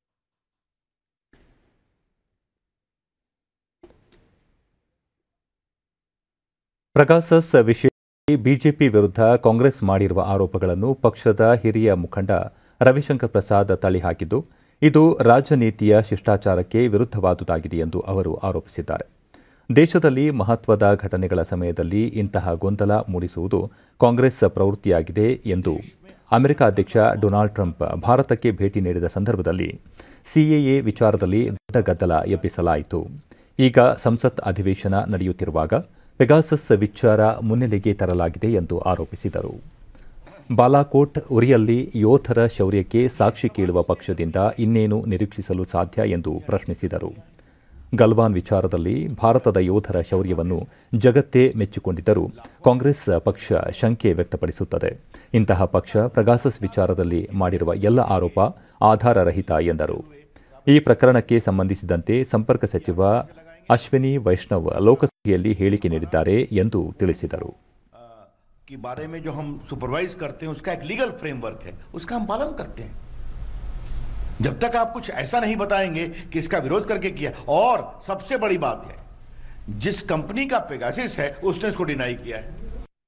ಪ್ರಗಾಸಸ್ ವಿಷಯ ಬಿಜೆಪಿ ವಿರುದ್ಧ ಕಾಂಗ್ರೆಸ್ ಮಾಡಿರುವ ಆರೋಪಗಳನ್ನು ಪಕ್ಷದ ಹಿರಿಯ ಮುಖಂಡ ರವಿಶಂಕರ್ ಪ್ರಸಾದ್ ತಳ್ಳಿಹಾಕಿದ್ದು ಇದು ರಾಜನೀತಿಯ ಶಿಷ್ಟಾಚಾರಕ್ಕೆ ವಿರುದ್ಧವಾದುದಾಗಿದೆ ಎಂದು ಅವರು ಆರೋಪಿಸಿದ್ದಾರೆ ದೇಶದಲ್ಲಿ ಮಹತ್ವದ ಘಟನೆಗಳ ಸಮಯದಲ್ಲಿ ಇಂತಹ ಗೊಂದಲ ಮೂಡಿಸುವುದು ಕಾಂಗ್ರೆಸ್ ಪ್ರವೃತ್ತಿಯಾಗಿದೆ ಎಂದು ಅಮೆರಿಕ ಅಧ್ಯಕ್ಷ ಡೊನಾಲ್ಡ್ ಟ್ರಂಪ್ ಭಾರತಕ್ಕೆ ಭೇಟಿ ನೀಡಿದ ಸಂದರ್ಭದಲ್ಲಿ ಸಿಎಎ ವಿಚಾರದಲ್ಲಿ ದೊಡ್ಡ ಗದ್ದಲ ಎಬ್ಬಿಸಲಾಯಿತು ಈಗ ಸಂಸತ್ ಅಧಿವೇಶನ ನಡೆಯುತ್ತಿರುವಾಗ ಪೆಗಾಸಸ್ ವಿಚಾರ ಮುನ್ನೆಲೆಗೆ ತರಲಾಗಿದೆ ಎಂದು ಆರೋಪಿಸಿದರು ಬಾಲಾಕೋಟ್ ಉರಿಯಲ್ಲಿ ಯೋಧರ ಶೌರ್ಯಕ್ಕೆ ಸಾಕ್ಷಿ ಕೇಳುವ ಪಕ್ಷದಿಂದ ಇನ್ನೇನು ನಿರೀಕ್ಷಿಸಲು ಸಾಧ್ಯ ಎಂದು ಪ್ರಶ್ನಿಸಿದರು ಗಲ್ವಾನ್ ವಿಚಾರದಲ್ಲಿ ಭಾರತದ ಯೋಧರ ಶೌರ್ಯವನ್ನು ಜಗತ್ತೇ ಮೆಚ್ಚಿಕೊಂಡಿದ್ದರೂ ಕಾಂಗ್ರೆಸ್ ಪಕ್ಷ ಶಂಕೆ ವ್ಯಕ್ತಪಡಿಸುತ್ತದೆ ಇಂತಹ ಪಕ್ಷ ಪ್ರಗಾಸಸ್ ವಿಚಾರದಲ್ಲಿ ಮಾಡಿರುವ ಎಲ್ಲ ಆರೋಪ ಆಧಾರರಹಿತ ಎಂದರು ಈ ಪ್ರಕರಣಕ್ಕೆ ಸಂಬಂಧಿಸಿದಂತೆ ಸಂಪರ್ಕ ಸಚಿವ ಅಶ್ವಿನಿ ವೈಷ್ಣವ್ ಲೋಕಸಭೆಯಲ್ಲಿ ಹೇಳಿಕೆ ನೀಡಿದ್ದಾರೆ ಎಂದು ತಿಳಿಸಿದರು के बारे में जो हम सुपरवाइज करते हैं उसका एक लीगल फ्रेमवर्क है उसका हम पालन करते हैं जब तक आप कुछ ऐसा नहीं बताएंगे कि इसका विरोध करके किया और सबसे बड़ी बात है जिस कंपनी का पेगासिस है उसने इसको डिनाई किया है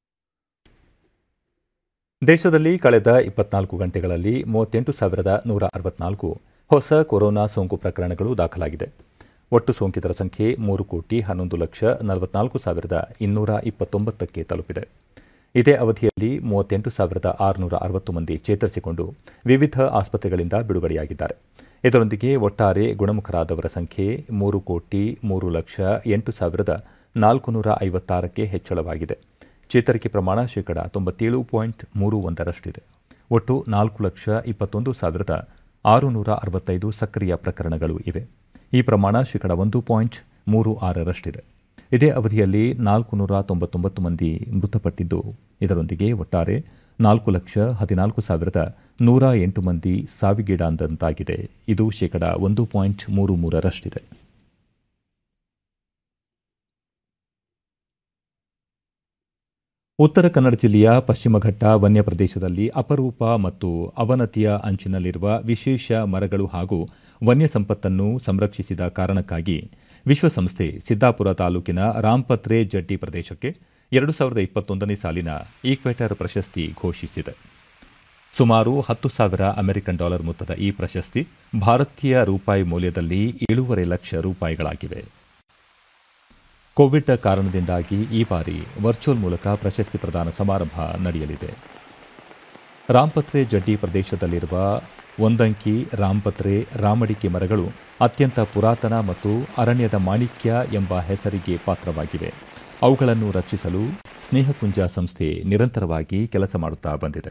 ದೇಶದಲ್ಲಿ ಕಳೆದ ಇಪ್ಪತ್ನಾಲ್ಕು ಗಂಟೆಗಳಲ್ಲಿ ಮೂವತ್ತೆಂಟು ಸಾವಿರದ ನೂರ ಅರವತ್ನಾಲ್ಕು ಹೊಸ ಕೊರೋನಾ ಸೋಂಕು ಪ್ರಕರಣಗಳು ದಾಖಲಾಗಿದೆ ಒಟ್ಟು ಸೋಂಕಿತರ ಸಂಖ್ಯೆ ಮೂರು ಕೋಟಿ ಹನ್ನೊಂದು ಲಕ್ಷ ನಲವತ್ನಾಲ್ಕು ಸಾವಿರದ ಇನ್ನೂರ ಇಪ್ಪತ್ತೊಂಬತ್ತಕ್ಕೆ ತಲುಪಿದೆ ಇದೇ ಅವಧಿಯಲ್ಲಿ ಮೂವತ್ತೆಂಟು ಸಾವಿರದ ಆರುನೂರ ಅರವತ್ತು ಮಂದಿ ಚೇತರಿಸಿಕೊಂಡು ವಿವಿಧ ಆಸ್ಪತ್ರೆಗಳಿಂದ ಬಿಡುಗಡೆಯಾಗಿದ್ದಾರೆ ಇದರೊಂದಿಗೆ ಒಟ್ಟಾರೆ ಗುಣಮುಖರಾದವರ ಸಂಖ್ಯೆ ಮೂರು ಕೋಟಿ ಮೂರು ಲಕ್ಷ ಎಂಟು ಸಾವಿರದ ನಾಲ್ಕುನೂರ ಐವತ್ತಾರಕ್ಕೆ ಹೆಚ್ಚಳವಾಗಿದೆ ಚೇತರಿಕೆ ಪ್ರಮಾಣ ಶೇಕಡ ತೊಂಬತ್ತೇಳು ಪಾಯಿಂಟ್ ಮೂರು ಒಂದರಷ್ಟಿದೆ ಒಟ್ಟು ನಾಲ್ಕು ಲಕ್ಷ ಇಪ್ಪತ್ತೊಂದು ಸಾವಿರದ ಆರುನೂರ ಅರವತ್ತೈದು ಸಕ್ರಿಯ ಪ್ರಕರಣಗಳು ಇವೆ ಈ ಪ್ರಮಾಣ ಶೇಕಡ ಒಂದು ಪಾಯಿಂಟ್ ಮೂರು ಆರರಷ್ಟಿದೆ ಇದೇ ಅವಧಿಯಲ್ಲಿ ನಾಲ್ಕು ನೂರ ತೊಂಬತ್ತೊಂಬತ್ತು ಮಂದಿ ಮೃತಪಟ್ಟಿದ್ದು ಇದರೊಂದಿಗೆ ಒಟ್ಟಾರೆ ನಾಲ್ಕು ಲಕ್ಷ ಹದಿನಾಲ್ಕು ಸಾವಿರದ ನೂರ ಎಂಟು ಮಂದಿ ಸಾವಿಗೀಡಾದಂತಾಗಿದೆ ಇದು ಶೇಕಡ ಒಂದು ಪಾಯಿಂಟ್ ಮೂರು ಮೂರರಷ್ಟಿದೆ ಉತ್ತರ ಕನ್ನಡ ಜಿಲ್ಲೆಯ ಪಶ್ಚಿಮಘಟ್ಟ ವನ್ಯ ಪ್ರದೇಶದಲ್ಲಿ ಅಪರೂಪ ಮತ್ತು ಅವನತಿಯ ಅಂಚಿನಲ್ಲಿರುವ ವಿಶೇಷ ಮರಗಳು ಹಾಗೂ ವನ್ಯ ಸಂಪತ್ತನ್ನು ಸಂರಕ್ಷಿಸಿದ ಕಾರಣಕ್ಕಾಗಿ ವಿಶ್ವಸಂಸ್ಥೆ ಸಿದ್ದಾಪುರ ತಾಲೂಕಿನ ರಾಂಪತ್ರೆ ಜಡ್ಡಿ ಪ್ರದೇಶಕ್ಕೆ ಎರಡು ಸಾವಿರದ ಇಪ್ಪತ್ತೊಂದನೇ ಸಾಲಿನ ಈಕ್ವೆಟರ್ ಪ್ರಶಸ್ತಿ ಘೋಷಿಸಿದೆ ಸುಮಾರು ಹತ್ತು ಸಾವಿರ ಅಮೆರಿಕನ್ ಡಾಲರ್ ಮೊತ್ತದ ಈ ಪ್ರಶಸ್ತಿ ಭಾರತೀಯ ರೂಪಾಯಿ ಮೌಲ್ಯದಲ್ಲಿ ಏಳೂವರೆ ಲಕ್ಷ ರೂಪಾಯಿಗಳಾಗಿವೆ ಕೋವಿಡ್ ಕಾರಣದಿಂದಾಗಿ ಈ ಬಾರಿ ವರ್ಚುವಲ್ ಮೂಲಕ ಪ್ರಶಸ್ತಿ ಪ್ರದಾನ ಸಮಾರಂಭ ನಡೆಯಲಿದೆ ರಾಂಪತ್ರೆ ಜಡ್ಡಿ ಪ್ರದೇಶದಲ್ಲಿರುವ ಒಂದಂಕಿ ರಾಂಪತ್ರೆ ರಾಮಡಿಕೆ ಮರಗಳು ಅತ್ಯಂತ ಪುರಾತನ ಮತ್ತು ಅರಣ್ಯದ ಮಾಣಿಕ್ಯ ಎಂಬ ಹೆಸರಿಗೆ ಪಾತ್ರವಾಗಿವೆ ಅವುಗಳನ್ನು ರಕ್ಷಿಸಲು ಸ್ನೇಹಪುಂಜ ಸಂಸ್ಥೆ ನಿರಂತರವಾಗಿ ಕೆಲಸ ಮಾಡುತ್ತಾ ಬಂದಿದೆ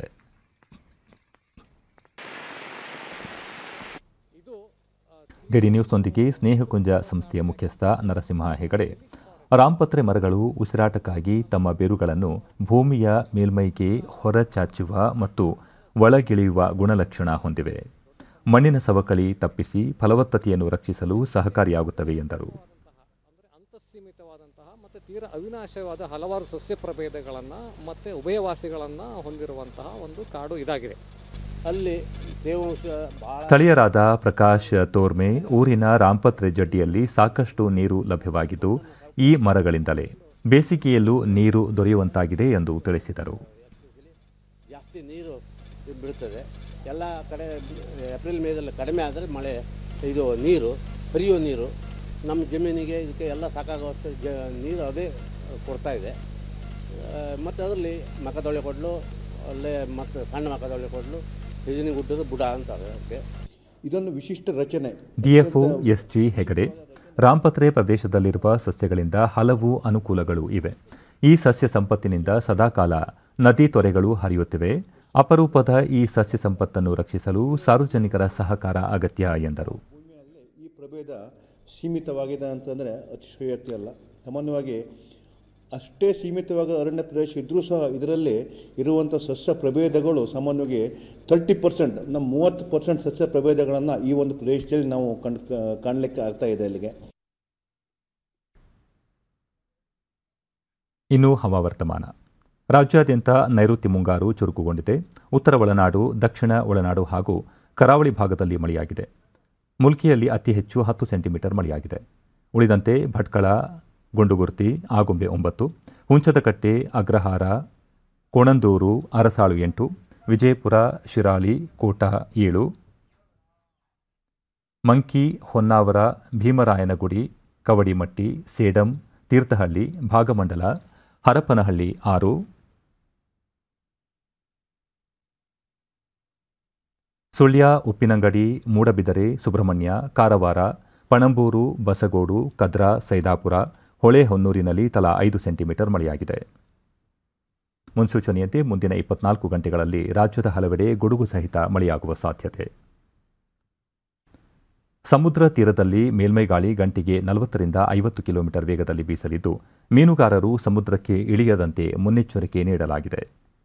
ಡಿಡಿ ನ್ಯೂಸ್ನೊಂದಿಗೆ ಸ್ನೇಹಕುಂಜ ಸಂಸ್ಥೆಯ ಮುಖ್ಯಸ್ಥ ನರಸಿಂಹ ಹೆಗಡೆ ರಾಂಪತ್ರೆ ಮರಗಳು ಉಸಿರಾಟಕ್ಕಾಗಿ ತಮ್ಮ ಬೇರುಗಳನ್ನು ಭೂಮಿಯ ಮೇಲ್ಮೈಗೆ ಹೊರಚಾಚುವ ಮತ್ತು ಒಳಗಿಳಿಯುವ ಗುಣಲಕ್ಷಣ ಹೊಂದಿವೆ ಮಣ್ಣಿನ ಸವಕಳಿ ತಪ್ಪಿಸಿ ಫಲವತ್ತತೆಯನ್ನು ರಕ್ಷಿಸಲು ಸಹಕಾರಿಯಾಗುತ್ತವೆ ಎಂದರು ಸೀಮಿತವಾದಂತಹ ಮತ್ತು ತೀರಾ ಅವಿನಾಶವಾದ ಹಲವಾರು ಸಸ್ಯ ಪ್ರಭೇದಗಳನ್ನು ಮತ್ತು ಉಭಯವಾಸಿಗಳನ್ನು ಹೊಂದಿರುವಂತಹ ಒಂದು ಕಾಡು ಇದಾಗಿದೆ ಅಲ್ಲಿ ತೇವಾಂಶ ಬಹಳ ಸ್ಥಳೀಯರಾದ ಪ್ರಕಾಶ್ ತೋರ್ಮೆ ಊರಿನ ರಾಂಪತ್ರೆ ಜಡ್ಡಿಯಲ್ಲಿ ಸಾಕಷ್ಟು ನೀರು ಲಭ್ಯವಾಗಿದ್ದು ಈ ಮರಗಳಿಂದಲೇ ಬೇಸಿಗೆಯಲ್ಲೂ ನೀರು ದೊರೆಯುವಂತಾಗಿದೆ ಎಂದು ತಿಳಿಸಿದರು ಜಾಸ್ತಿ ನೀರು ಬೀಳ್ತದೆ ಎಲ್ಲ ಕಡೆ ಏಪ್ರಿಲ್ ಮೇದಲ್ಲಿ ಕಡಿಮೆ ಆದರೆ ಮಳೆ ಇದು ನೀರು ಹರಿಯೋ ನೀರು ನಮ್ಮ ಜಮೀನಿಗೆ ಇದಕ್ಕೆ ಎಲ್ಲ ಸಾಕಾಗುವಷ್ಟು ಜ ನೀರು ಅದೇ ಕೊಡ್ತಾ ಇದೆ ಮತ್ತು ಅದರಲ್ಲಿ ಮಕದೊಳೆ ಕೊಡಲು ಅಲ್ಲೇ ಮತ್ತು ಸಣ್ಣ ಮಕದೊಳೆ ಕೊಡಲು ಹಿಜಿನಿ ಗುಡ್ಡದ ಬುಡ ಅಂತಾರೆ ಅದಕ್ಕೆ ಇದೊಂದು ವಿಶಿಷ್ಟ ರಚನೆ ಡಿಎಫ್ಒ ಎಸ್ಜಿ ಹೆಗಡೆ ರಾಂಪತ್ರೆ ಪ್ರದೇಶದಲ್ಲಿರುವ ಸಸ್ಯಗಳಿಂದ ಹಲವು ಅನುಕೂಲಗಳು ಇವೆ ಈ ಸಸ್ಯ ಸಂಪತ್ತಿನಿಂದ ಸದಾಕಾಲ ನದಿ ತೊರೆಗಳು ಹರಿಯುತ್ತಿವೆ ಅಪರೂಪದ ಈ ಸಸ್ಯ ಸಂಪತ್ತನ್ನು ರಕ್ಷಿಸಲು ಸಾರ್ವಜನಿಕರ ಸಹಕಾರ ಅಗತ್ಯ ಎಂದರು ಈ ಪ್ರಭೇದ ಸೀಮಿತವಾಗಿದೆ ಅಂತಂದರೆ ಅತಿಶಯೋಕ್ತಿ ಅಲ್ಲ ಸಾಮಾನ್ಯವಾಗಿ ಅಷ್ಟೇ ಸೀಮಿತವಾದ ಅರಣ್ಯ ಪ್ರದೇಶ ಇದ್ದರೂ ಸಹ ಇದರಲ್ಲಿ ಇರುವಂಥ ಸಸ್ಯ ಪ್ರಭೇದಗಳು ಸಾಮಾನ್ಯವಾಗಿ ತರ್ಟಿ ಪರ್ಸೆಂಟ್ ನಮ್ಮ ಮೂವತ್ತು ಪರ್ಸೆಂಟ್ ಸಸ್ಯ ಪ್ರಭೇದಗಳನ್ನು ಈ ಒಂದು ಪ್ರದೇಶದಲ್ಲಿ ನಾವು ಕಂಡು ಕಾಣಲಿಕ್ಕೆ ಆಗ್ತಾ ಇದೆ ಅಲ್ಲಿಗೆ ಇನ್ನು ಹವಾವರ್ತಮಾನ ರಾಜ್ಯಾದ್ಯಂತ ನೈಋತ್ಯ ಮುಂಗಾರು ಚುರುಕುಗೊಂಡಿದೆ ಉತ್ತರ ಒಳನಾಡು ದಕ್ಷಿಣ ಒಳನಾಡು ಹಾಗೂ ಕರಾವಳಿ ಭಾಗದಲ್ಲಿ ಮಳೆಯಾಗಿದೆ ಮುಲ್ಕಿಯಲ್ಲಿ ಅತಿ ಹೆಚ್ಚು ಹತ್ತು ಸೆಂಟಿಮೀಟರ್ ಮಳೆಯಾಗಿದೆ ಉಳಿದಂತೆ ಭಟ್ಕಳ ಗುಂಡುಗುರ್ತಿ ಆಗುಂಬೆ ಒಂಬತ್ತು ಹುಂಚದಕಟ್ಟೆ ಅಗ್ರಹಾರ ಕೋಣಂದೂರು ಅರಸಾಳು ಎಂಟು ವಿಜಯಪುರ ಶಿರಾಳಿ ಕೋಟ ಏಳು ಮಂಕಿ ಹೊನ್ನಾವರ ಭೀಮರಾಯನಗುಡಿ ಕವಡಿಮಟ್ಟಿ ಸೇಡಂ ತೀರ್ಥಹಳ್ಳಿ ಭಾಗಮಂಡಲ ಹರಪನಹಳ್ಳಿ ಆರು ಸುಳ್ಯ ಉಪ್ಪಿನಂಗಡಿ ಮೂಡಬಿದರೆ ಸುಬ್ರಹ್ಮಣ್ಯ ಕಾರವಾರ ಪಣಂಬೂರು ಬಸಗೋಡು ಕದ್ರಾ ಸೈದಾಪುರ ಹೊಳೆಹೊನ್ನೂರಿನಲ್ಲಿ ತಲಾ ಐದು ಸೆಂಟಿಮೀಟರ್ ಮಳೆಯಾಗಿದೆ ಮುನ್ಸೂಚನೆಯಂತೆ ಮುಂದಿನ ಇಪ್ಪತ್ನಾಲ್ಕು ಗಂಟೆಗಳಲ್ಲಿ ರಾಜ್ಯದ ಹಲವೆಡೆ ಗುಡುಗು ಸಹಿತ ಮಳೆಯಾಗುವ ಸಾಧ್ಯತೆ ಸಮುದ್ರ ತೀರದಲ್ಲಿ ಮೇಲ್ಮೈ ಗಾಳಿ ಗಂಟೆಗೆ ನಲವತ್ತರಿಂದ ಐವತ್ತು ಕಿಲೋಮೀಟರ್ ವೇಗದಲ್ಲಿ ಬೀಸಲಿದ್ದು ಮೀನುಗಾರರು ಸಮುದ್ರಕ್ಕೆ ಇಳಿಯದಂತೆ ಮುನ್ನೆಚ್ಚರಿಕೆ ನೀಡಲಾಗಿದೆ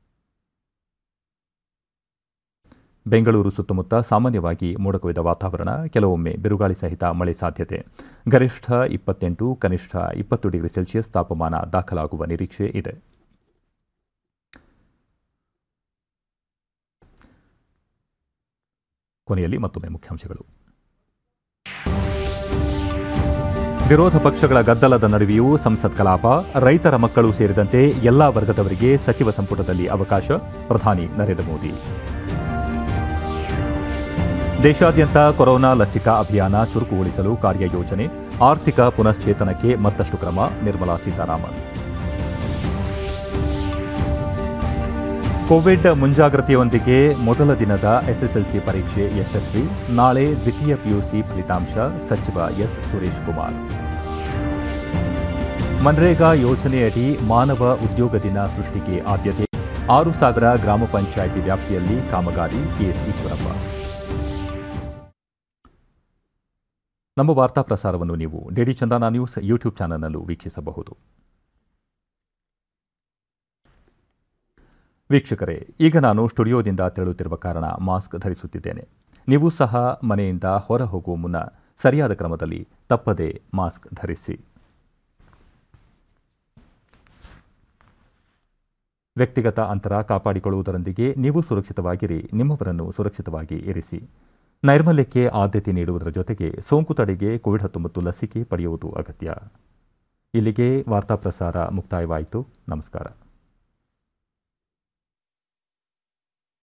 ಬೆಂಗಳೂರು ಸುತ್ತಮುತ್ತ ಸಾಮಾನ್ಯವಾಗಿ ಮೋಡಕವಿದ ವಾತಾವರಣ ಕೆಲವೊಮ್ಮೆ ಬಿರುಗಾಳಿ ಸಹಿತ ಮಳೆ ಸಾಧ್ಯತೆ ಗರಿಷ್ಠ ಇಪ್ಪತ್ತೆಂಟು ಕನಿಷ್ಠ ಇಪ್ಪತ್ತು ಡಿಗ್ರಿ ಸೆಲ್ಸಿಯಸ್ ತಾಪಮಾನ ದಾಖಲಾಗುವ ನಿರೀಕ್ಷೆ ಇದೆ ಕೊನೆಯಲ್ಲಿ ಮತ್ತೊಮ್ಮೆ ಮುಖ್ಯಾಂಶಗಳು ವಿರೋಧ ಪಕ್ಷಗಳ ಗದ್ದಲದ ನಡುವೆಯೂ ಸಂಸತ್ ಕಲಾಪ ರೈತರ ಮಕ್ಕಳು ಸೇರಿದಂತೆ ಎಲ್ಲಾ ವರ್ಗದವರಿಗೆ ಸಚಿವ ಸಂಪುಟದಲ್ಲಿ ಅವಕಾಶ ಪ್ರಧಾನಿ ನರೇಂದ್ರ ಮೋದಿ ದೇಶಾದ್ಯಂತ ಕೊರೋನಾ ಲಸಿಕಾ ಅಭಿಯಾನ ಚುರುಕುಗೊಳಿಸಲು ಕಾರ್ಯಯೋಜನೆ ಆರ್ಥಿಕ ಪುನಶ್ಚೇತನಕ್ಕೆ ಮತ್ತಷ್ಟು ಕ್ರಮ ನಿರ್ಮಲಾ ಸೀತಾರಾಮನ್ ಕೋವಿಡ್ ಮುಂಜಾಗ್ರತೆಯೊಂದಿಗೆ ಮೊದಲ ದಿನದ ಎಸ್ಎಸ್ಎಲ್ಸಿ ಪರೀಕ್ಷೆ ಯಶಸ್ವಿ ನಾಳೆ ದ್ವಿತೀಯ ಪಿಯುಸಿ ಫಲಿತಾಂಶ ಸಚಿವ ಎಸ್ ಸುರೇಶ್ ಕುಮಾರ್ ಮನ್ರೇಗಾ ಯೋಜನೆಯಡಿ ಮಾನವ ಉದ್ಯೋಗ ದಿನ ಸೃಷ್ಟಿಗೆ ಆದ್ಯತೆ ಆರು ಸಾವಿರ ಗ್ರಾಮ ಪಂಚಾಯಿತಿ ವ್ಯಾಪ್ತಿಯಲ್ಲಿ ಕಾಮಗಾರಿ ಕೆಎಸ್ ಈಶ್ವರಪ್ಪ ನಮ್ಮ ವಾರ್ತಾ ಪ್ರಸಾರವನ್ನು ನೀವು ಡಿಡಿ ಚಂದನ ನ್ಯೂಸ್ ಯೂಟ್ಯೂಬ್ ಚಾನಲ್ನಲ್ಲೂ ವೀಕ್ಷಿಸಬಹುದು ವೀಕ್ಷಕರೇ ಈಗ ನಾನು ಸ್ಟುಡಿಯೋದಿಂದ ತೆರಳುತ್ತಿರುವ ಕಾರಣ ಮಾಸ್ಕ್ ಧರಿಸುತ್ತಿದ್ದೇನೆ ನೀವು ಸಹ ಮನೆಯಿಂದ ಹೊರ ಹೋಗುವ ಮುನ್ನ ಸರಿಯಾದ ಕ್ರಮದಲ್ಲಿ ತಪ್ಪದೆ ಮಾಸ್ಕ್ ಧರಿಸಿ ವ್ಯಕ್ತಿಗತ ಅಂತರ ಕಾಪಾಡಿಕೊಳ್ಳುವುದರೊಂದಿಗೆ ನೀವು ಸುರಕ್ಷಿತವಾಗಿರಿ ನಿಮ್ಮವರನ್ನು ಸುರಕ್ಷಿತವಾಗಿ ಇರಿಸಿ ನೈರ್ಮಲ್ಯಕ್ಕೆ ಆದ್ಯತೆ ನೀಡುವುದರ ಜೊತೆಗೆ ಸೋಂಕು ತಡೆಗೆ ಕೋವಿಡ್ ಹತ್ತೊಂಬತ್ತು ಲಸಿಕೆ ಪಡೆಯುವುದು ಅಗತ್ಯ ಇಲ್ಲಿಗೆ ವಾರ್ತಾ ಪ್ರಸಾರ ಮುಕ್ತಾಯವಾಯಿತು ನಮಸ್ಕಾರ